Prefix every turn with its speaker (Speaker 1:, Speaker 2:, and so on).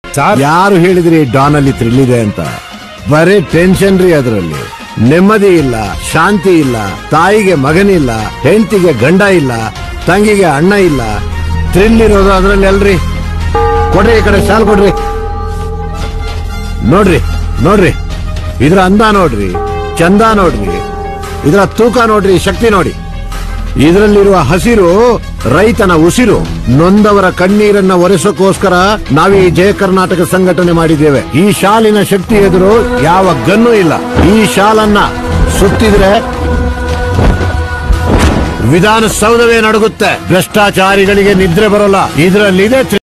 Speaker 1: sir
Speaker 2: ಯಾರು ಹೇಳಿದ್ರಿ Don ಅಲ್ಲಿ ಥ್ರಿಲ್ ಇದೆ ಅಂತ ಬರೀ ಟೆನ್ಷನ್ ರೀ ಅದರಲ್ಲಿ ನೆಮ್ಮದಿ ಇಲ್ಲ ಶಾಂತಿ ಇಲ್ಲ ತಾಯಿಗೆ ಮಗನಿಲ್ಲ ಹೆಂಡತಿಗೆ ಗಂಡ ಇಲ್ಲ ತಂಗಿಗೆ ಅಣ್ಣ ಇಲ್ಲ ಥ್ರಿಲ್ ಇರೋದು ಅದರಲ್ಲಿ ಅಲ್ರಿ ಕೊಡ್ರಿ ಈ ಕಡೆ ಶಾಲ್ ಕೊಡ್ರಿ ನೋಡ್ರಿ ನೋಡ್ರಿ ಇದ್ರ ಅಂದ ನೋಡ್ರಿ ಚಂದ ನೋಡ್ರಿ ಇದರ ತೂಕ ನೋಡ್ರಿ ಶಕ್ತಿ ನೋಡಿ ಇದರಲ್ಲಿರುವ ಹಸಿರು ರೈತನ ಉಸಿರು ನೊಂದವರ ಕಣ್ಣೀರನ್ನ ಒರೆಸೋಕೋಸ್ಕರ ನಾವು ಈ ಜಯ ಕರ್ನಾಟಕ ಸಂಘಟನೆ ಮಾಡಿದ್ದೇವೆ ಈ ಶಾಲಿನ ಶಕ್ತಿ ಎದುರು ಯಾವ ಗನ್ನೂ ಇಲ್ಲ ಈ ಶಾಲನ್ನ ಸುತ್ತಿದ್ರೆ ವಿಧಾನಸೌಧವೇ ನಡುಗುತ್ತೆ ಭ್ರಷ್ಟಾಚಾರಿಗಳಿಗೆ ನಿದ್ರೆ ಬರೋಲ್ಲ ಇದರಲ್ಲಿದೆ